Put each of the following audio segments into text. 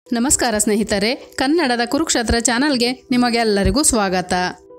ನಮಸ್ಕಾರ ಸ್ನೇಹಿತರೆ ಕನ್ನಡದ ಕುರುಕ್ಷೇತ್ರ ಚಾನಲ್ಗೆ ನಿಮಗೆಲ್ಲರಿಗೂ ಸ್ವಾಗತ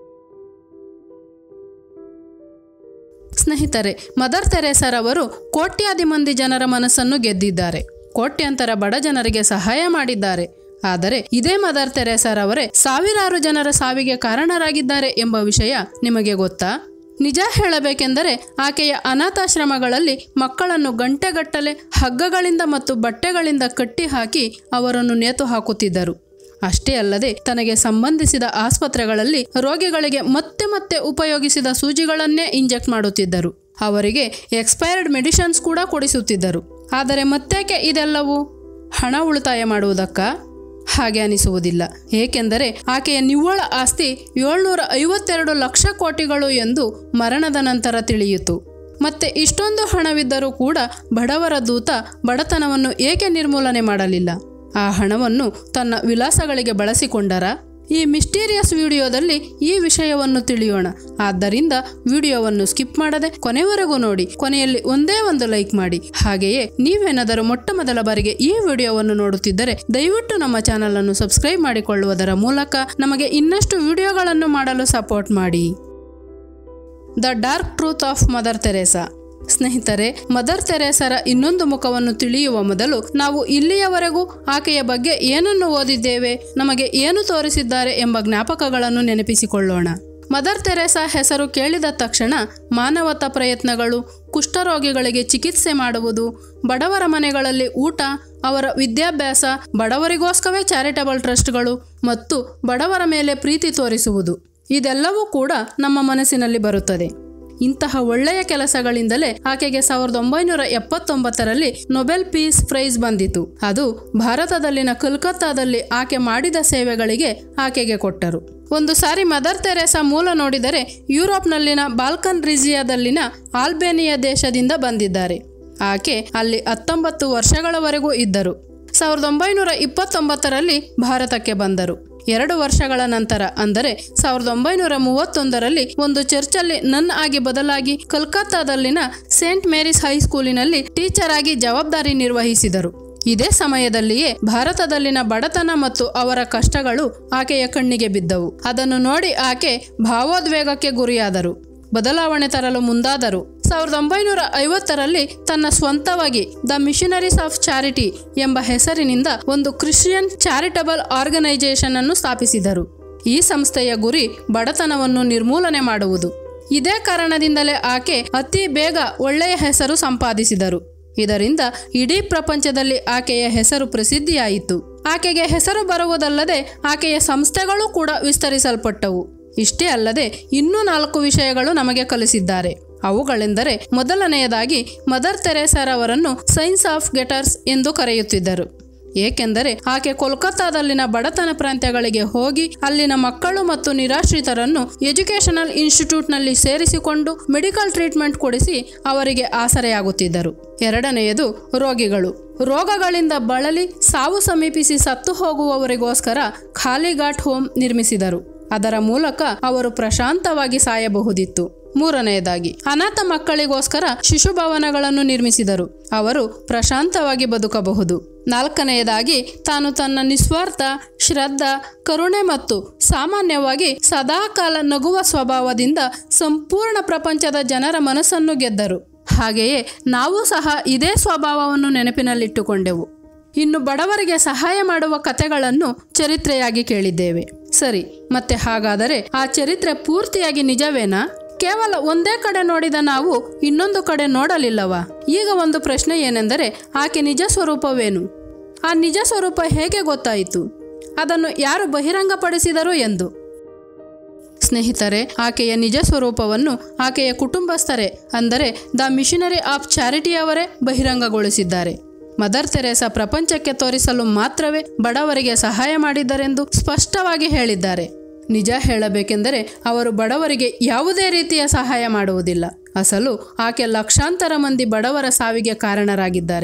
ಸ್ನೇಹಿತರೆ ಮದರ್ ತೆರೇಸರ್ ಅವರು ಕೋಟ್ಯಾದಿ ಮಂದಿ ಜನರ ಮನಸ್ಸನ್ನು ಗೆದ್ದಿದ್ದಾರೆ ಕೋಟ್ಯಾಂತರ ಬಡ ಜನರಿಗೆ ಸಹಾಯ ಮಾಡಿದ್ದಾರೆ ಆದರೆ ಇದೇ ಮದರ್ ತೆರೇಸರ್ ಅವರೇ ಸಾವಿರಾರು ಜನರ ಸಾವಿಗೆ ಕಾರಣರಾಗಿದ್ದಾರೆ ಎಂಬ ವಿಷಯ ನಿಮಗೆ ಗೊತ್ತಾ ನಿಜ ಹೇಳಬೇಕೆಂದರೆ ಆಕೆಯ ಅನಾಥಾಶ್ರಮಗಳಲ್ಲಿ ಮಕ್ಕಳನ್ನು ಗಂಟೆಗಟ್ಟಲೆ ಹಗ್ಗಗಳಿಂದ ಮತ್ತು ಬಟ್ಟೆಗಳಿಂದ ಕಟ್ಟಿ ಹಾಕಿ ಅವರನ್ನು ನೇತು ಹಾಕುತ್ತಿದ್ದರು ಅಷ್ಟೇ ಅಲ್ಲದೆ ತನಗೆ ಸಂಬಂಧಿಸಿದ ಆಸ್ಪತ್ರೆಗಳಲ್ಲಿ ರೋಗಿಗಳಿಗೆ ಮತ್ತೆ ಮತ್ತೆ ಉಪಯೋಗಿಸಿದ ಸೂಜಿಗಳನ್ನೇ ಇಂಜೆಕ್ಟ್ ಮಾಡುತ್ತಿದ್ದರು ಅವರಿಗೆ ಎಕ್ಸ್ಪೈರ್ಡ್ ಮೆಡಿಷನ್ಸ್ ಕೂಡ ಕೊಡಿಸುತ್ತಿದ್ದರು ಆದರೆ ಮತ್ತೇಕೆ ಇದೆಲ್ಲವೂ ಹಣ ಉಳಿತಾಯ ಮಾಡುವುದಕ್ಕ ಹಾಗೆ ಅನಿಸುವುದಿಲ್ಲ ಏಕೆಂದರೆ ಆಕೆಯ ನಿವ್ವಳ ಆಸ್ತಿ ಏಳ್ನೂರ ಐವತ್ತೆರಡು ಲಕ್ಷ ಕೋಟಿಗಳು ಎಂದು ಮರಣದ ನಂತರ ತಿಳಿಯಿತು ಮತ್ತೆ ಇಷ್ಟೊಂದು ಹಣವಿದ್ದರೂ ಕೂಡ ಬಡವರ ದೂತ ಬಡತನವನ್ನು ಏಕೆ ನಿರ್ಮೂಲನೆ ಮಾಡಲಿಲ್ಲ ಆ ಹಣವನ್ನು ತನ್ನ ವಿಲಾಸಗಳಿಗೆ ಬಳಸಿಕೊಂಡರ ಈ ಮಿಸ್ಟೀರಿಯಸ್ ವಿಡಿಯೋದಲ್ಲಿ ಈ ವಿಷಯವನ್ನು ತಿಳಿಯೋಣ ಆದ್ದರಿಂದ ವಿಡಿಯೋವನ್ನು ಸ್ಕಿಪ್ ಮಾಡದೆ ಕೊನೆವರೆಗೂ ನೋಡಿ ಕೊನೆಯಲ್ಲಿ ಒಂದೇ ಒಂದು ಲೈಕ್ ಮಾಡಿ ಹಾಗೆಯೇ ನೀವೇನಾದರೂ ಮೊಟ್ಟ ಮೊದಲ ಬಾರಿಗೆ ಈ ವಿಡಿಯೋವನ್ನು ನೋಡುತ್ತಿದ್ದರೆ ದಯವಿಟ್ಟು ನಮ್ಮ ಚಾನಲ್ ಅನ್ನು ಸಬ್ಸ್ಕ್ರೈಬ್ ಮಾಡಿಕೊಳ್ಳುವುದರ ಮೂಲಕ ನಮಗೆ ಇನ್ನಷ್ಟು ವಿಡಿಯೋಗಳನ್ನು ಮಾಡಲು ಸಪೋರ್ಟ್ ಮಾಡಿ the dark truth of Mother Teresa ಸ್ನೇಹಿತರೆ ಮದರ್ ತೆರೇಸರ ಇನ್ನೊಂದು ಮುಖವನ್ನು ತಿಳಿಯುವ ಮೊದಲು ನಾವು ಇಲ್ಲಿಯವರೆಗೂ ಆಕೆಯ ಬಗ್ಗೆ ಏನನ್ನು ಓದಿದ್ದೇವೆ ನಮಗೆ ಏನು ತೋರಿಸಿದ್ದಾರೆ ಎಂಬ ಜ್ಞಾಪಕಗಳನ್ನು ನೆನಪಿಸಿಕೊಳ್ಳೋಣ ಮದರ್ ತೆರೇಸಾ ಹೆಸರು ಕೇಳಿದ ತಕ್ಷಣ ಮಾನವತಾ ಪ್ರಯತ್ನಗಳು ಕುಷ್ಠರೋಗಿಗಳಿಗೆ ಚಿಕಿತ್ಸೆ ಮಾಡುವುದು ಬಡವರ ಮನೆಗಳಲ್ಲಿ ಊಟ ಅವರ ವಿದ್ಯಾಭ್ಯಾಸ ಬಡವರಿಗೋಸ್ಕರವೇ ಚಾರಿಟಬಲ್ ಟ್ರಸ್ಟ್ಗಳು ಮತ್ತು ಬಡವರ ಮೇಲೆ ಪ್ರೀತಿ ತೋರಿಸುವುದು ಇದೆಲ್ಲವೂ ಕೂಡ ನಮ್ಮ ಮನಸ್ಸಿನಲ್ಲಿ ಬರುತ್ತದೆ ಇಂತಹ ಒಳ್ಳೆಯ ಕೆಲಸಗಳಿಂದಲೇ ಆಕೆಗೆ ಸಾವಿರದ ಒಂಬೈನೂರ ಎಪ್ಪತ್ತೊಂಬತ್ತರಲ್ಲಿ ನೊಬೆಲ್ ಪೀಸ್ ಪ್ರೈಸ್ ಬಂದಿತು ಅದು ಭಾರತದಲ್ಲಿನ ಕಲ್ಕತ್ತಾದಲ್ಲಿ ಆಕೆ ಮಾಡಿದ ಸೇವೆಗಳಿಗೆ ಆಕೆಗೆ ಕೊಟ್ಟರು ಒಂದು ಸಾರಿ ಮದರ್ ತೆರೇಸಾ ಮೂಲ ನೋಡಿದರೆ ಯುರೋಪ್ನಲ್ಲಿನ ಬಾಲ್ಕನ್ ರಿಜಿಯಾದಲ್ಲಿನ ಆಲ್ಬೇನಿಯಾ ದೇಶದಿಂದ ಬಂದಿದ್ದಾರೆ ಆಕೆ ಅಲ್ಲಿ ಹತ್ತೊಂಬತ್ತು ವರ್ಷಗಳವರೆಗೂ ಇದ್ದರು ಸಾವಿರದ ಒಂಬೈನೂರ ಇಪ್ಪತ್ತೊಂಬತ್ತರಲ್ಲಿ ಭಾರತಕ್ಕೆ ಬಂದರು ಎರಡು ವರ್ಷಗಳ ನಂತರ ಅಂದರೆ ಸಾವಿರದ ಒಂಬೈನೂರ ಮೂವತ್ತೊಂದರಲ್ಲಿ ಒಂದು ಚರ್ಚಲ್ಲಿ ನನ್ ಆಗಿ ಬದಲಾಗಿ ಕಲ್ಕತ್ತಾದಲ್ಲಿನ ಸೇಂಟ್ ಮೇರಿಸ್ ಹೈಸ್ಕೂಲಿನಲ್ಲಿ ಟೀಚರ್ ಆಗಿ ಜವಾಬ್ದಾರಿ ನಿರ್ವಹಿಸಿದರು ಇದೇ ಸಮಯದಲ್ಲಿಯೇ ಭಾರತದಲ್ಲಿನ ಬಡತನ ಮತ್ತು ಅವರ ಕಷ್ಟಗಳು ಆಕೆಯ ಕಣ್ಣಿಗೆ ಬಿದ್ದವು ಅದನ್ನು ನೋಡಿ ಆಕೆ ಭಾವೋದ್ವೇಗಕ್ಕೆ ಗುರಿಯಾದರು ಬದಲಾವಣೆ ತರಲು ಮುಂದಾದರು ಸಾವಿರದ ಒಂಬೈನೂರ ಐವತ್ತರಲ್ಲಿ ತನ್ನ ಸ್ವಂತವಾಗಿ ದ ಮಿಷನರೀಸ್ ಆಫ್ ಚಾರಿಟಿ ಎಂಬ ಹೆಸರಿನಿಂದ ಒಂದು ಕ್ರಿಶ್ಚಿಯನ್ ಚಾರಿಟಬಲ್ ಆರ್ಗನೈಸೇಷನ್ ಅನ್ನು ಸ್ಥಾಪಿಸಿದರು ಈ ಸಂಸ್ಥೆಯ ಗುರಿ ಬಡತನವನ್ನು ನಿರ್ಮೂಲನೆ ಮಾಡುವುದು ಇದೇ ಕಾರಣದಿಂದಲೇ ಆಕೆ ಅತಿ ಬೇಗ ಒಳ್ಳೆಯ ಹೆಸರು ಸಂಪಾದಿಸಿದರು ಇದರಿಂದ ಇಡೀ ಪ್ರಪಂಚದಲ್ಲಿ ಆಕೆಯ ಹೆಸರು ಪ್ರಸಿದ್ಧಿಯಾಯಿತು ಆಕೆಗೆ ಹೆಸರು ಬರುವುದಲ್ಲದೆ ಆಕೆಯ ಸಂಸ್ಥೆಗಳು ಕೂಡ ವಿಸ್ತರಿಸಲ್ಪಟ್ಟವು ಇಷ್ಟೇ ಅಲ್ಲದೆ ಇನ್ನೂ ನಾಲ್ಕು ವಿಷಯಗಳು ನಮಗೆ ಕಲಿಸಿದ್ದಾರೆ ಅವುಗಳೆಂದರೆ ಮೊದಲನೆಯದಾಗಿ ಮದರ್ ತೆರೇಸರ್ ಅವರನ್ನು ಸೈನ್ಸ್ ಆಫ್ ಗೆಟರ್ಸ್ ಎಂದು ಕರೆಯುತ್ತಿದ್ದರು ಏಕೆಂದರೆ ಆಕೆ ಕೋಲ್ಕತ್ತಾದಲ್ಲಿನ ಬಡತನ ಪ್ರಾಂತ್ಯಗಳಿಗೆ ಹೋಗಿ ಅಲ್ಲಿನ ಮಕ್ಕಳು ಮತ್ತು ನಿರಾಶ್ರಿತರನ್ನು ಎಜುಕೇಷನಲ್ ಇನ್ಸ್ಟಿಟ್ಯೂಟ್ನಲ್ಲಿ ಸೇರಿಸಿಕೊಂಡು ಮೆಡಿಕಲ್ ಟ್ರೀಟ್ಮೆಂಟ್ ಕೊಡಿಸಿ ಅವರಿಗೆ ಆಸರೆಯಾಗುತ್ತಿದ್ದರು ಎರಡನೆಯದು ರೋಗಿಗಳು ರೋಗಗಳಿಂದ ಬಳಲಿ ಸಾವು ಸಮೀಪಿಸಿ ಸತ್ತು ಹೋಗುವವರಿಗೋಸ್ಕರ ಖಾಲಿ ಘಾಟ್ ಹೋಮ್ ನಿರ್ಮಿಸಿದರು ಅದರ ಮೂಲಕ ಅವರು ಪ್ರಶಾಂತವಾಗಿ ಸಾಯಬಹುದಿತ್ತು ಮೂರನೆಯದಾಗಿ ಅನಾಥ ಮಕ್ಕಳಿಗೋಸ್ಕರ ಶಿಶುಭವನಗಳನ್ನು ನಿರ್ಮಿಸಿದರು ಅವರು ಪ್ರಶಾಂತವಾಗಿ ಬದುಕಬಹುದು ನಾಲ್ಕನೆಯದಾಗಿ ತಾನು ತನ್ನ ನಿಸ್ವಾರ್ಥ ಶ್ರದ್ಧಾ ಕರುಣೆ ಮತ್ತು ಸಾಮಾನ್ಯವಾಗಿ ಸದಾಕಾಲ ನಗುವ ಸ್ವಭಾವದಿಂದ ಸಂಪೂರ್ಣ ಪ್ರಪಂಚದ ಜನರ ಮನಸ್ಸನ್ನು ಗೆದ್ದರು ಹಾಗೆಯೇ ನಾವು ಸಹ ಇದೇ ಸ್ವಭಾವವನ್ನು ನೆನಪಿನಲ್ಲಿಟ್ಟುಕೊಂಡೆವು ಇನ್ನು ಬಡವರಿಗೆ ಸಹಾಯ ಮಾಡುವ ಕಥೆಗಳನ್ನು ಚರಿತ್ರೆಯಾಗಿ ಕೇಳಿದ್ದೇವೆ ಸರಿ ಮತ್ತೆ ಹಾಗಾದರೆ ಆ ಚರಿತ್ರೆ ಪೂರ್ತಿಯಾಗಿ ನಿಜವೇನಾ ಕೇವಲ ಒಂದೇ ಕಡೆ ನೋಡಿದ ನಾವು ಇನ್ನೊಂದು ಕಡೆ ನೋಡಲಿಲ್ಲವಾ ಈಗ ಒಂದು ಪ್ರಶ್ನೆ ಏನೆಂದರೆ ಆಕೆ ನಿಜ ಸ್ವರೂಪವೇನು ಆ ನಿಜ ಸ್ವರೂಪ ಹೇಗೆ ಗೊತ್ತಾಯಿತು ಅದನ್ನು ಯಾರು ಬಹಿರಂಗಪಡಿಸಿದರು ಎಂದು ಸ್ನೇಹಿತರೆ ಆಕೆಯ ನಿಜ ಸ್ವರೂಪವನ್ನು ಆಕೆಯ ಕುಟುಂಬಸ್ಥರೇ ಅಂದರೆ ದ ಮಿಷನರಿ ಆಫ್ ಚಾರಿಟಿಯವರೇ ಬಹಿರಂಗಗೊಳಿಸಿದ್ದಾರೆ ಮದರ್ ತೆರೇಸಾ ಪ್ರಪಂಚಕ್ಕೆ ತೋರಿಸಲು ಮಾತ್ರವೇ ಬಡವರಿಗೆ ಸಹಾಯ ಮಾಡಿದ್ದರೆಂದು ಸ್ಪಷ್ಟವಾಗಿ ಹೇಳಿದ್ದಾರೆ ನಿಜ ಹೇಳಬೇಕೆಂದರೆ ಅವರು ಬಡವರಿಗೆ ಯಾವುದೇ ರೀತಿಯ ಸಹಾಯ ಮಾಡುವುದಿಲ್ಲ ಅಸಲು ಆಕೆ ಲಕ್ಷಾಂತರ ಮಂದಿ ಬಡವರ ಸಾವಿಗೆ ಕಾರಣರಾಗಿದ್ದಾರೆ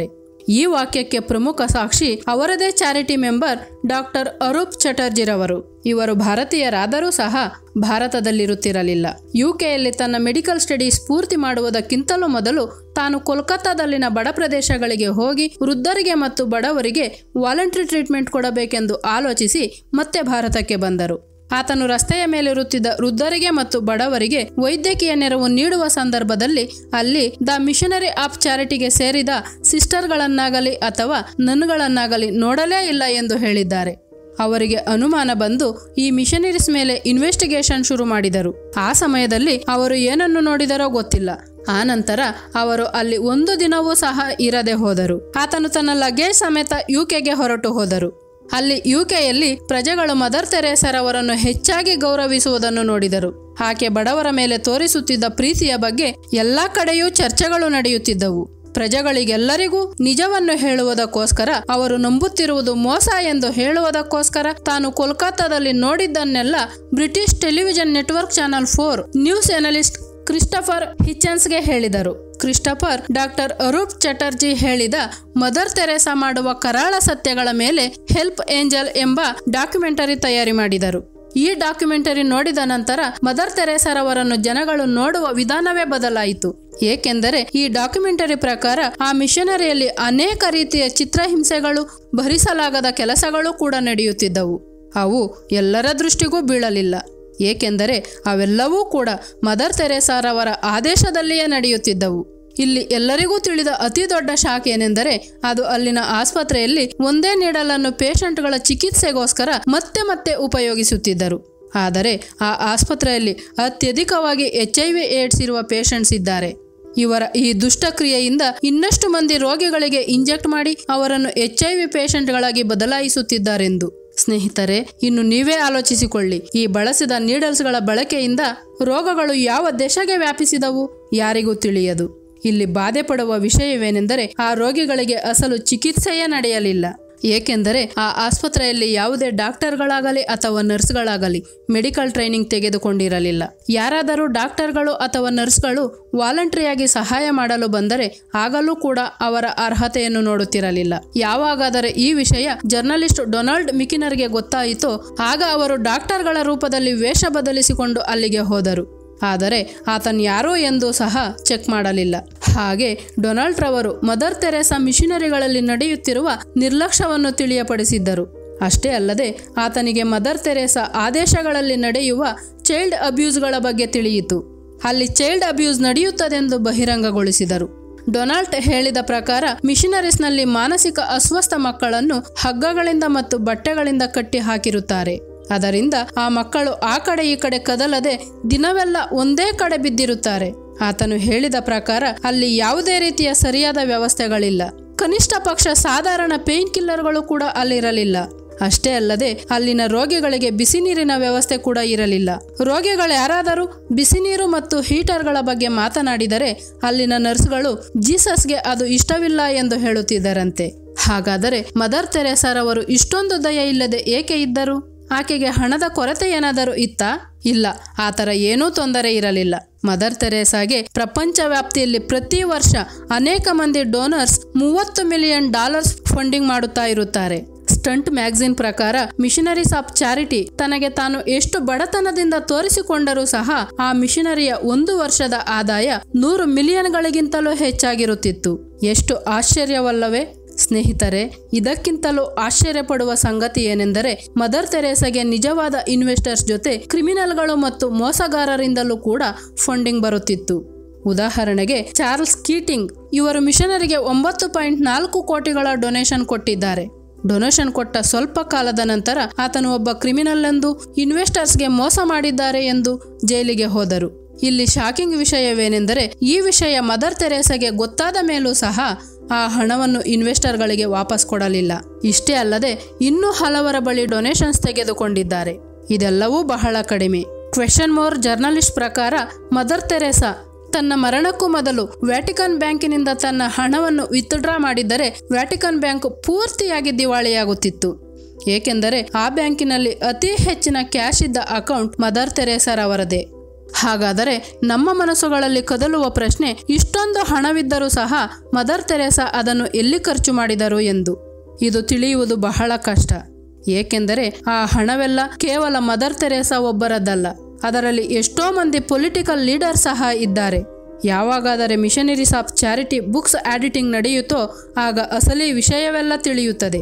ಈ ವಾಕ್ಯಕ್ಕೆ ಪ್ರಮುಖ ಸಾಕ್ಷಿ ಅವರದೇ ಚಾರಿಟಿ ಮೆಂಬರ್ ಡಾಕ್ಟರ್ ಅರೂಪ್ ಚಟರ್ಜಿರವರು ಇವರು ಭಾರತೀಯರಾದರೂ ಸಹ ಭಾರತದಲ್ಲಿರುತ್ತಿರಲಿಲ್ಲ ಯುಕೆಯಲ್ಲಿ ತನ್ನ ಮೆಡಿಕಲ್ ಸ್ಟಡೀಸ್ ಪೂರ್ತಿ ಮಾಡುವುದಕ್ಕಿಂತಲೂ ಮೊದಲು ತಾನು ಕೋಲ್ಕತ್ತಾದಲ್ಲಿನ ಬಡ ಪ್ರದೇಶಗಳಿಗೆ ಹೋಗಿ ವೃದ್ಧರಿಗೆ ಮತ್ತು ಬಡವರಿಗೆ ವಾಲಂಟ್ರಿ ಟ್ರೀಟ್ಮೆಂಟ್ ಕೊಡಬೇಕೆಂದು ಆಲೋಚಿಸಿ ಮತ್ತೆ ಭಾರತಕ್ಕೆ ಬಂದರು ಆತನು ರಸ್ತೆಯ ಮೇಲಿರುತ್ತಿದ್ದ ವೃದ್ಧರಿಗೆ ಮತ್ತು ಬಡವರಿಗೆ ವೈದ್ಯಕೀಯ ನೆರವು ನೀಡುವ ಸಂದರ್ಭದಲ್ಲಿ ಅಲ್ಲಿ ದ ಮಿಷನರಿ ಆಫ್ ಚಾರಿಟಿಗೆ ಸೇರಿದ ಸಿಸ್ಟರ್ಗಳನ್ನಾಗಲಿ ಅಥವಾ ನನ್ಗಳನ್ನಾಗಲಿ ನೋಡಲೇ ಇಲ್ಲ ಎಂದು ಹೇಳಿದ್ದಾರೆ ಅವರಿಗೆ ಅನುಮಾನ ಬಂದು ಈ ಮಿಷನರೀಸ್ ಮೇಲೆ ಇನ್ವೆಸ್ಟಿಗೇಷನ್ ಶುರು ಮಾಡಿದರು ಆ ಸಮಯದಲ್ಲಿ ಅವರು ಏನನ್ನು ನೋಡಿದರೋ ಗೊತ್ತಿಲ್ಲ ಆ ನಂತರ ಅವರು ಅಲ್ಲಿ ಒಂದು ದಿನವೂ ಸಹ ಇರದೆ ಹೋದರು ಆತನು ತನ್ನ ಲಗೇಜ್ ಸಮೇತ ಯುಕೆಗೆ ಹೊರಟು ಹೋದರು ಅಲ್ಲಿ ಯುಕೆಯಲ್ಲಿ ಪ್ರಜೆಗಳು ಮದರ್ ತೆರೇಸರವರನ್ನು ಹೆಚ್ಚಾಗಿ ಗೌರವಿಸುವುದನ್ನು ನೋಡಿದರು ಆಕೆ ಬಡವರ ಮೇಲೆ ತೋರಿಸುತ್ತಿದ್ದ ಪ್ರೀತಿಯ ಬಗ್ಗೆ ಎಲ್ಲಾ ಕಡೆಯೂ ಚರ್ಚೆಗಳು ನಡೆಯುತ್ತಿದ್ದವು ಪ್ರಜೆಗಳಿಗೆಲ್ಲರಿಗೂ ನಿಜವನ್ನು ಹೇಳುವುದಕ್ಕೋಸ್ಕರ ಅವರು ನಂಬುತ್ತಿರುವುದು ಮೋಸ ಎಂದು ಹೇಳುವುದಕ್ಕೋಸ್ಕರ ತಾನು ಕೋಲ್ಕತ್ತಾದಲ್ಲಿ ನೋಡಿದ್ದನ್ನೆಲ್ಲ British television network channel four news analyst Christopher ಹಿಚನ್ಸ್ಗೆ ಹೇಳಿದರು ಕ್ರಿಸ್ಟಫರ್ ಡಾಕ್ಟರ್ ಅರೂಪ್ ಚಟರ್ಜಿ ಹೇಳಿದ ಮದರ್ ತೆರೇಸಾ ಮಾಡುವ ಕರಾಳ ಸತ್ಯಗಳ ಮೇಲೆ ಹೆಲ್ಪ್ ಏಂಜಲ್ ಎಂಬ ಡಾಕ್ಯುಮೆಂಟರಿ ತಯಾರಿ ಮಾಡಿದರು ಈ ಡಾಕ್ಯುಮೆಂಟರಿ ನೋಡಿದ ನಂತರ ಮದರ್ ತೆರೇಸರವರನ್ನು ಜನಗಳು ನೋಡುವ ವಿಧಾನವೇ ಬದಲಾಯಿತು ಏಕೆಂದರೆ ಈ ಡಾಕ್ಯುಮೆಂಟರಿ ಪ್ರಕಾರ ಆ ಮಿಷನರಿಯಲ್ಲಿ ಅನೇಕ ರೀತಿಯ ಚಿತ್ರಹಿಂಸೆಗಳು ಭರಿಸಲಾಗದ ಕೆಲಸಗಳು ಕೂಡ ನಡೆಯುತ್ತಿದ್ದವು ಅವು ಎಲ್ಲರ ದೃಷ್ಟಿಗೂ ಬೀಳಲಿಲ್ಲ ಏಕೆಂದರೆ ಅವೆಲ್ಲವೂ ಕೂಡ ಮದರ್ ತೆರೇಸಾರವರ ಆದೇಶದಲ್ಲಿಯೇ ನಡೆಯುತ್ತಿದ್ದವು ಇಲ್ಲಿ ಎಲ್ಲರಿಗೂ ತಿಳಿದ ಅತಿ ದೊಡ್ಡ ಶಾಕ್ ಏನೆಂದರೆ ಅದು ಅಲ್ಲಿನ ಆಸ್ಪತ್ರೆಯಲ್ಲಿ ಒಂದೇ ನೀಡಲನ್ನು ಪೇಷಂಟ್ಗಳ ಚಿಕಿತ್ಸೆಗೋಸ್ಕರ ಮತ್ತೆ ಮತ್ತೆ ಉಪಯೋಗಿಸುತ್ತಿದ್ದರು ಆದರೆ ಆ ಆಸ್ಪತ್ರೆಯಲ್ಲಿ ಅತ್ಯಧಿಕವಾಗಿ ಎಚ್ ಐ ವಿ ಏಡ್ಸ್ ಇರುವ ಪೇಷಂಟ್ಸ್ ಇದ್ದಾರೆ ಇವರ ಈ ದುಷ್ಟಕ್ರಿಯೆಯಿಂದ ಇನ್ನಷ್ಟು ಮಂದಿ ರೋಗಿಗಳಿಗೆ ಇಂಜೆಕ್ಟ್ ಮಾಡಿ ಅವರನ್ನು ಎಚ್ ಐ ವಿ ಪೇಷಂಟ್ಗಳಾಗಿ ಬದಲಾಯಿಸುತ್ತಿದ್ದಾರೆಂದು ಸ್ನೇಹಿತರೆ ಇನ್ನು ನೀವೇ ಆಲೋಚಿಸಿಕೊಳ್ಳಿ ಈ ಬಳಸಿದ ನೀಡಲ್ಸ್ಗಳ ಬಳಕೆಯಿಂದ ರೋಗಗಳು ಯಾವ ದೇಶಗೆ ವ್ಯಾಪಿಸಿದವು ಯಾರಿಗೂ ತಿಳಿಯದು ಇಲ್ಲಿ ಬಾಧೆ ಪಡುವ ವಿಷಯವೇನೆಂದರೆ ಆ ರೋಗಿಗಳಿಗೆ ಅಸಲು ಚಿಕಿತ್ಸೆಯೇ ನಡೆಯಲಿಲ್ಲ ಏಕೆಂದರೆ ಆ ಆಸ್ಪತ್ರೆಯಲ್ಲಿ ಯಾವುದೇ ಡಾಕ್ಟರ್ಗಳಾಗಲಿ ಅಥವಾ ನರ್ಸ್ಗಳಾಗಲಿ ಮೆಡಿಕಲ್ ಟ್ರೈನಿಂಗ್ ತೆಗೆದುಕೊಂಡಿರಲಿಲ್ಲ ಯಾರಾದರೂ ಡಾಕ್ಟರ್ಗಳು ಅಥವಾ ನರ್ಸ್ಗಳು ವಾಲಂಟ್ರಿಯಾಗಿ ಸಹಾಯ ಮಾಡಲು ಬಂದರೆ ಆಗಲೂ ಕೂಡ ಅವರ ಅರ್ಹತೆಯನ್ನು ನೋಡುತ್ತಿರಲಿಲ್ಲ ಯಾವಾಗಾದರೆ ಈ ವಿಷಯ ಜರ್ನಲಿಸ್ಟ್ ಡೊನಾಲ್ಡ್ ಮಿಕಿನರ್ಗೆ ಗೊತ್ತಾಯಿತೋ ಆಗ ಅವರು ಡಾಕ್ಟರ್ಗಳ ರೂಪದಲ್ಲಿ ವೇಷ ಬದಲಿಸಿಕೊಂಡು ಅಲ್ಲಿಗೆ ಹೋದರು ಆದರೆ ಆತನ್ ಯಾರೋ ಎಂದು ಸಹ ಚೆಕ್ ಮಾಡಲಿಲ್ಲ ಹಾಗೆ ಡೊನಾಲ್ಡ್ ರವರು ಮದರ್ ತೆರೇಸಾ ಮಿಷನರಿಗಳಲ್ಲಿ ನಡೆಯುತ್ತಿರುವ ನಿರ್ಲಕ್ಷ್ಯವನ್ನು ತಿಳಿಯಪಡಿಸಿದ್ದರು ಅಷ್ಟೇ ಅಲ್ಲದೆ ಆತನಿಗೆ ಮದರ್ ತೆರೇಸಾ ಆದೇಶಗಳಲ್ಲಿ ನಡೆಯುವ ಚೈಲ್ಡ್ ಅಬ್ಯೂಸ್ಗಳ ಬಗ್ಗೆ ತಿಳಿಯಿತು ಅಲ್ಲಿ ಚೈಲ್ಡ್ ಅಬ್ಯೂಸ್ ನಡೆಯುತ್ತದೆಂದು ಬಹಿರಂಗಗೊಳಿಸಿದರು ಡೊನಾಲ್ಡ್ ಹೇಳಿದ ಪ್ರಕಾರ ಮಿಷನರೀಸ್ನಲ್ಲಿ ಮಾನಸಿಕ ಅಸ್ವಸ್ಥ ಮಕ್ಕಳನ್ನು ಹಗ್ಗಗಳಿಂದ ಮತ್ತು ಬಟ್ಟೆಗಳಿಂದ ಕಟ್ಟಿ ಹಾಕಿರುತ್ತಾರೆ ಅದರಿಂದ ಆ ಮಕ್ಕಳು ಆ ಕಡೆ ಈ ಕಡೆ ಕದಲದೆ ದಿನವೆಲ್ಲ ಒಂದೇ ಕಡೆ ಬಿದ್ದಿರುತ್ತಾರೆ ಆತನು ಹೇಳಿದ ಪ್ರಕಾರ ಅಲ್ಲಿ ಯಾವುದೇ ರೀತಿಯ ಸರಿಯಾದ ವ್ಯವಸ್ಥೆಗಳಿಲ್ಲ ಕನಿಷ್ಠ ಪಕ್ಷ ಸಾಧಾರಣ ಪೇನ್ ಕಿಲ್ಲರ್ಗಳು ಕೂಡ ಅಲ್ಲಿರಲಿಲ್ಲ ಅಷ್ಟೇ ಅಲ್ಲದೆ ಅಲ್ಲಿನ ರೋಗಿಗಳಿಗೆ ಬಿಸಿ ನೀರಿನ ವ್ಯವಸ್ಥೆ ಕೂಡ ಇರಲಿಲ್ಲ ರೋಗಿಗಳು ಯಾರಾದರೂ ಬಿಸಿ ನೀರು ಮತ್ತು ಹೀಟರ್ಗಳ ಬಗ್ಗೆ ಮಾತನಾಡಿದರೆ ಅಲ್ಲಿನ ನರ್ಸ್ಗಳು ಜೀಸಸ್ಗೆ ಅದು ಇಷ್ಟವಿಲ್ಲ ಎಂದು ಹೇಳುತ್ತಿದ್ದರಂತೆ ಹಾಗಾದರೆ ಮದರ್ ತೆರೇಸಾರವರು ಇಷ್ಟೊಂದು ದಯ ಇಲ್ಲದೆ ಏಕೆ ಇದ್ದರು ಆಕೆಗೆ ಹಣದ ಕೊರತೆ ಏನಾದರೂ ಇತ್ತಾ ಇಲ್ಲ ಆ ಥರ ಏನೂ ತೊಂದರೆ ಇರಲಿಲ್ಲ ಮದರ್ ತೆರೇಸಾಗೆ ಪ್ರಪಂಚ ವ್ಯಾಪ್ತಿಯಲ್ಲಿ ಪ್ರತಿ ವರ್ಷ ಅನೇಕ ಮಂದಿ ಡೋನರ್ಸ್ ಮೂವತ್ತು ಮಿಲಿಯನ್ ಡಾಲರ್ಸ್ ಫಂಡಿಂಗ್ ಮಾಡುತ್ತಾ ಇರುತ್ತಾರೆ ಸ್ಟಂಟ್ ಮ್ಯಾಗಝಿನ್ ಪ್ರಕಾರ ಮಿಷನರೀಸ್ ಆಫ್ ಚಾರಿಟಿ ತನಗೆ ತಾನು ಎಷ್ಟು ಬಡತನದಿಂದ ತೋರಿಸಿಕೊಂಡರೂ ಸಹ ಆ ಮಿಷನರಿಯ ಒಂದು ವರ್ಷದ ಆದಾಯ ನೂರು ಮಿಲಿಯನ್ಗಳಿಗಿಂತಲೂ ಹೆಚ್ಚಾಗಿರುತ್ತಿತ್ತು ಎಷ್ಟು ಆಶ್ಚರ್ಯವಲ್ಲವೇ ಸ್ನೇಹಿತರೆ ಇದಕ್ಕಿಂತಲೂ ಆಶ್ಚರ್ಯಪಡುವ ಸಂಗತಿ ಏನೆಂದರೆ ಮದರ್ ತೆರೇಸಗೆ ನಿಜವಾದ ಇನ್ವೆಸ್ಟರ್ಸ್ ಜೊತೆ ಕ್ರಿಮಿನಲ್ಗಳು ಮತ್ತು ಮೋಸಗಾರರಿಂದಲೂ ಕೂಡ ಫಂಡಿಂಗ್ ಬರುತ್ತಿತ್ತು ಉದಾಹರಣೆಗೆ ಚಾರ್ಲ್ಸ್ ಕೀಟಿಂಗ್ ಇವರು ಮಿಷನರಿಗೆ ಒಂಬತ್ತು ಪಾಯಿಂಟ್ ನಾಲ್ಕು ಕೋಟಿಗಳ ಡೊನೇಷನ್ ಕೊಟ್ಟಿದ್ದಾರೆ ಡೊನೇಷನ್ ಕೊಟ್ಟ ಸ್ವಲ್ಪ ಕಾಲದ ನಂತರ ಆತನು ಒಬ್ಬ ಕ್ರಿಮಿನಲ್ ಎಂದು ಇನ್ವೆಸ್ಟರ್ಸ್ಗೆ ಮೋಸ ಮಾಡಿದ್ದಾರೆ ಎಂದು ಜೈಲಿಗೆ ಹೋದರು ಇಲ್ಲಿ ಶಾಕಿಂಗ್ ವಿಷಯವೇನೆಂದರೆ ಈ ವಿಷಯ ಮದರ್ ತೆರೇಸಗೆ ಗೊತ್ತಾದ ಮೇಲೂ ಸಹ ಆ ಹಣವನ್ನು ಇನ್ವೆಸ್ಟರ್ಗಳಿಗೆ ವಾಪಸ್ ಕೊಡಲಿಲ್ಲ ಇಷ್ಟೇ ಅಲ್ಲದೆ ಇನ್ನೂ ಹಲವರ ಬಳಿ ಡೊನೇಷನ್ಸ್ ತೆಗೆದುಕೊಂಡಿದ್ದಾರೆ ಇದೆಲ್ಲವೂ ಬಹಳ ಕಡಿಮೆ ಕ್ವೆಶನ್ ಮೋರ್ ಜರ್ನಲಿಸ್ಟ್ ಪ್ರಕಾರ ಮದರ್ ತೆರೇಸಾ ತನ್ನ ಮರಣಕ್ಕೂ ಮೊದಲು ವ್ಯಾಟಿಕನ್ ಬ್ಯಾಂಕಿನಿಂದ ತನ್ನ ಹಣವನ್ನು ವಿತ್ಡ್ರಾ ಮಾಡಿದ್ದರೆ ವ್ಯಾಟಿಕನ್ ಬ್ಯಾಂಕ್ ಪೂರ್ತಿಯಾಗಿ ದಿವಾಳಿಯಾಗುತ್ತಿತ್ತು ಏಕೆಂದರೆ ಆ ಬ್ಯಾಂಕಿನಲ್ಲಿ ಅತಿ ಹೆಚ್ಚಿನ ಕ್ಯಾಶ್ ಇದ್ದ ಅಕೌಂಟ್ ಮದರ್ ತೆರೇಸರ್ ಅವರದೇ ಹಾಗಾದರೆ ನಮ್ಮ ಮನಸ್ಸುಗಳಲ್ಲಿ ಕದಲುವ ಪ್ರಶ್ನೆ ಇಷ್ಟೊಂದು ಹಣವಿದ್ದರೂ ಸಹ ಮದರ್ ತೆರೇಸಾ ಅದನ್ನು ಎಲ್ಲಿ ಖರ್ಚು ಮಾಡಿದರು ಎಂದು ಇದು ತಿಳಿಯುವುದು ಬಹಳ ಕಷ್ಟ ಏಕೆಂದರೆ ಆ ಹಣವೆಲ್ಲ ಕೇವಲ ಮದರ್ ತೆರೇಸಾ ಒಬ್ಬರದ್ದಲ್ಲ ಅದರಲ್ಲಿ ಎಷ್ಟೋ ಮಂದಿ ಪೊಲಿಟಿಕಲ್ ಲೀಡರ್ ಸಹ ಇದ್ದಾರೆ ಯಾವಾಗಾದರೆ Missionaries of Charity books editing ನಡೆಯುತ್ತೋ ಆಗ ಅಸಲಿ ವಿಷಯವೆಲ್ಲ ತಿಳಿಯುತ್ತದೆ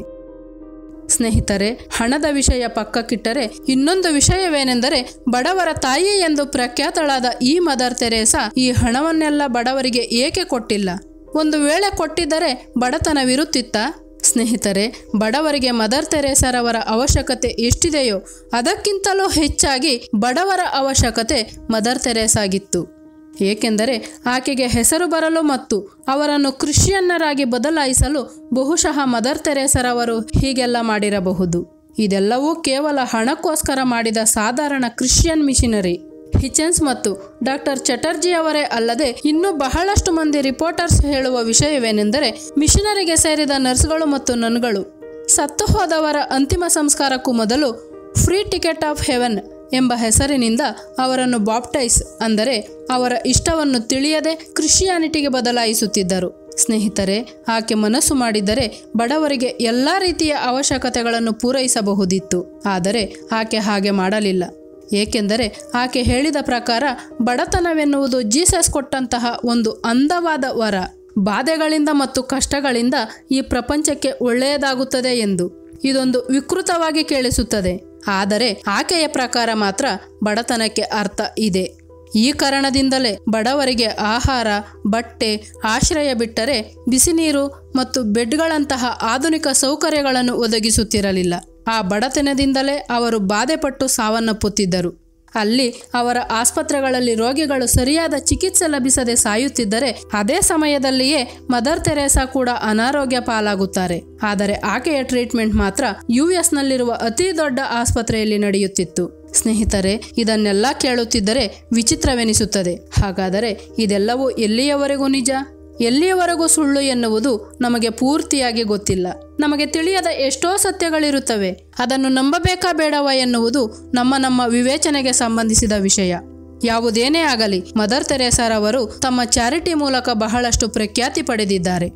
ಸ್ನೇಹಿತರೆ ಹಣದ ವಿಷಯ ಪಕ್ಕಕ್ಕಿಟ್ಟರೆ ಇನ್ನೊಂದು ವಿಷಯವೇನೆಂದರೆ ಬಡವರ ತಾಯಿ ಎಂದು ಪ್ರಖ್ಯಾತಳಾದ ಈ ಮದರ್ ತೆರೇಸಾ ಈ ಹಣವನ್ನೆಲ್ಲ ಬಡವರಿಗೆ ಏಕೆ ಕೊಟ್ಟಿಲ್ಲ ಒಂದು ವೇಳೆ ಕೊಟ್ಟಿದ್ದರೆ ಬಡತನವಿರುತ್ತಿತ್ತಾ ಸ್ನೇಹಿತರೆ ಬಡವರಿಗೆ ಮದರ್ ತೆರೇಸರವರ ಅವಶ್ಯಕತೆ ಎಷ್ಟಿದೆಯೋ ಅದಕ್ಕಿಂತಲೂ ಹೆಚ್ಚಾಗಿ ಬಡವರ ಅವಶ್ಯಕತೆ ಮದರ್ ತೆರೇಸಾಗಿತ್ತು ಏಕೆಂದರೆ ಆಕೆಗೆ ಹೆಸರು ಬರಲು ಮತ್ತು ಅವರನ್ನು ಕ್ರಿಶ್ಚಿಯನ್ನರಾಗಿ ಬದಲಾಯಿಸಲು ಬಹುಶಃ ಮದರ್ ತೆರೇಸರವರು ಹೀಗೆಲ್ಲ ಮಾಡಿರಬಹುದು ಇದೆಲ್ಲವೂ ಕೇವಲ ಹಣಕ್ಕೋಸ್ಕರ ಮಾಡಿದ ಸಾಧಾರಣ ಕ್ರಿಶ್ಚಿಯನ್ ಮಿಷನರಿ ಹಿಚೆನ್ಸ್ ಮತ್ತು ಡಾಕ್ಟರ್ ಚಟರ್ಜಿ ಅವರೇ ಅಲ್ಲದೆ ಇನ್ನೂ ಬಹಳಷ್ಟು ಮಂದಿ ರಿಪೋರ್ಟರ್ಸ್ ಹೇಳುವ ವಿಷಯವೇನೆಂದರೆ ಮಿಷನರಿಗೆ ಸೇರಿದ ನರ್ಸ್ಗಳು ಮತ್ತು ನನ್ಗಳು ಸತ್ತು ಹೋದವರ ಅಂತಿಮ ಸಂಸ್ಕಾರಕ್ಕೂ ಮೊದಲು ಫ್ರೀ ಟಿಕೆಟ್ ಆಫ್ ಹೆವೆನ್ ಎಂಬ ಹೆಸರಿನಿಂದ ಅವರನ್ನು ಬಾಪ್ಟೈಸ್ ಅಂದರೆ ಅವರ ಇಷ್ಟವನ್ನು ತಿಳಿಯದೆ ಕ್ರಿಶ್ಚಿಯಾನಿಟಿಗೆ ಬದಲಾಯಿಸುತ್ತಿದ್ದರು ಸ್ನೇಹಿತರೆ ಆಕೆ ಮನಸ್ಸು ಮಾಡಿದ್ದರೆ ಬಡವರಿಗೆ ಎಲ್ಲ ರೀತಿಯ ಅವಶ್ಯಕತೆಗಳನ್ನು ಪೂರೈಸಬಹುದಿತ್ತು ಆದರೆ ಆಕೆ ಹಾಗೆ ಮಾಡಲಿಲ್ಲ ಏಕೆಂದರೆ ಆಕೆ ಹೇಳಿದ ಪ್ರಕಾರ ಬಡತನವೆನ್ನುವುದು ಜೀಸಸ್ ಕೊಟ್ಟಂತಹ ಒಂದು ಅಂದವಾದ ವರ ಬಾಧೆಗಳಿಂದ ಮತ್ತು ಕಷ್ಟಗಳಿಂದ ಈ ಪ್ರಪಂಚಕ್ಕೆ ಒಳ್ಳೆಯದಾಗುತ್ತದೆ ಎಂದು ಇದೊಂದು ವಿಕೃತವಾಗಿ ಕೇಳಿಸುತ್ತದೆ ಆದರೆ ಆಕೆಯ ಪ್ರಕಾರ ಮಾತ್ರ ಬಡತನಕ್ಕೆ ಅರ್ಥ ಇದೆ ಈ ಕಾರಣದಿಂದಲೇ ಬಡವರಿಗೆ ಆಹಾರ ಬಟ್ಟೆ ಆಶ್ರಯ ಬಿಟ್ಟರೆ ಬಿಸಿ ನೀರು ಮತ್ತು ಬೆಡ್ಗಳಂತಹ ಆಧುನಿಕ ಸೌಕರ್ಯಗಳನ್ನು ಒದಗಿಸುತ್ತಿರಲಿಲ್ಲ ಆ ಬಡತನದಿಂದಲೇ ಅವರು ಬಾಧೆಪಟ್ಟು ಸಾವನ್ನಪ್ಪುತ್ತಿದ್ದರು ಅಲ್ಲಿ ಅವರ ಆಸ್ಪತ್ರೆಗಳಲ್ಲಿ ರೋಗಿಗಳು ಸರಿಯಾದ ಚಿಕಿತ್ಸೆ ಲಭಿಸದೆ ಸಾಯುತ್ತಿದ್ದರೆ ಅದೇ ಸಮಯದಲ್ಲಿಯೇ ಮದರ್ ತೆರೇಸಾ ಕೂಡ ಅನಾರೋಗ್ಯ ಪಾಲಾಗುತ್ತಾರೆ ಆದರೆ ಆಕೆಯ ಟ್ರೀಟ್ಮೆಂಟ್ ಮಾತ್ರ ಯು ನಲ್ಲಿರುವ ಅತಿ ದೊಡ್ಡ ಆಸ್ಪತ್ರೆಯಲ್ಲಿ ನಡೆಯುತ್ತಿತ್ತು ಸ್ನೇಹಿತರೆ ಇದನ್ನೆಲ್ಲ ಕೇಳುತ್ತಿದ್ದರೆ ವಿಚಿತ್ರವೆನಿಸುತ್ತದೆ ಹಾಗಾದರೆ ಇದೆಲ್ಲವೂ ಎಲ್ಲಿಯವರೆಗೂ ನಿಜ ಎಲ್ಲಿಯವರೆಗೂ ಸುಳ್ಳು ಎನ್ನುವುದು ನಮಗೆ ಪೂರ್ತಿಯಾಗಿ ಗೊತ್ತಿಲ್ಲ ನಮಗೆ ತಿಳಿಯದ ಎಷ್ಟೋ ಸತ್ಯಗಳಿರುತ್ತವೆ ಅದನ್ನು ನಂಬಬೇಕಾ ಬೇಡವಾ ಎನ್ನುವುದು ನಮ್ಮ ನಮ್ಮ ವಿವೇಚನೆಗೆ ಸಂಬಂಧಿಸಿದ ವಿಷಯ ಯಾವುದೇನೇ ಆಗಲಿ ಮದರ್ ತೆರೇಸಾರವರು ತಮ್ಮ ಚಾರಿಟಿ ಮೂಲಕ ಬಹಳಷ್ಟು ಪ್ರಖ್ಯಾತಿ ಪಡೆದಿದ್ದಾರೆ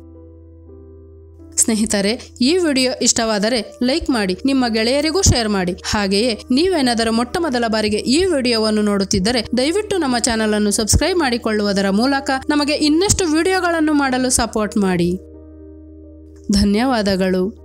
ಸ್ನೇಹಿತರೆ ಈ ವಿಡಿಯೋ ಇಷ್ಟವಾದರೆ ಲೈಕ್ ಮಾಡಿ ನಿಮ್ಮ ಗೆಳೆಯರಿಗೂ ಶೇರ್ ಮಾಡಿ ಹಾಗೆಯೇ ನೀವೇನಾದರೂ ಮೊಟ್ಟ ಮೊದಲ ಬಾರಿಗೆ ಈ ವಿಡಿಯೋವನ್ನು ನೋಡುತ್ತಿದ್ದರೆ ದಯವಿಟ್ಟು ನಮ್ಮ ಚಾನಲ್ ಅನ್ನು ಸಬ್ಸ್ಕ್ರೈಬ್ ಮಾಡಿಕೊಳ್ಳುವುದರ ಮೂಲಕ ನಮಗೆ ಇನ್ನಷ್ಟು ವಿಡಿಯೋಗಳನ್ನು ಮಾಡಲು ಸಪೋರ್ಟ್ ಮಾಡಿ ಧನ್ಯವಾದಗಳು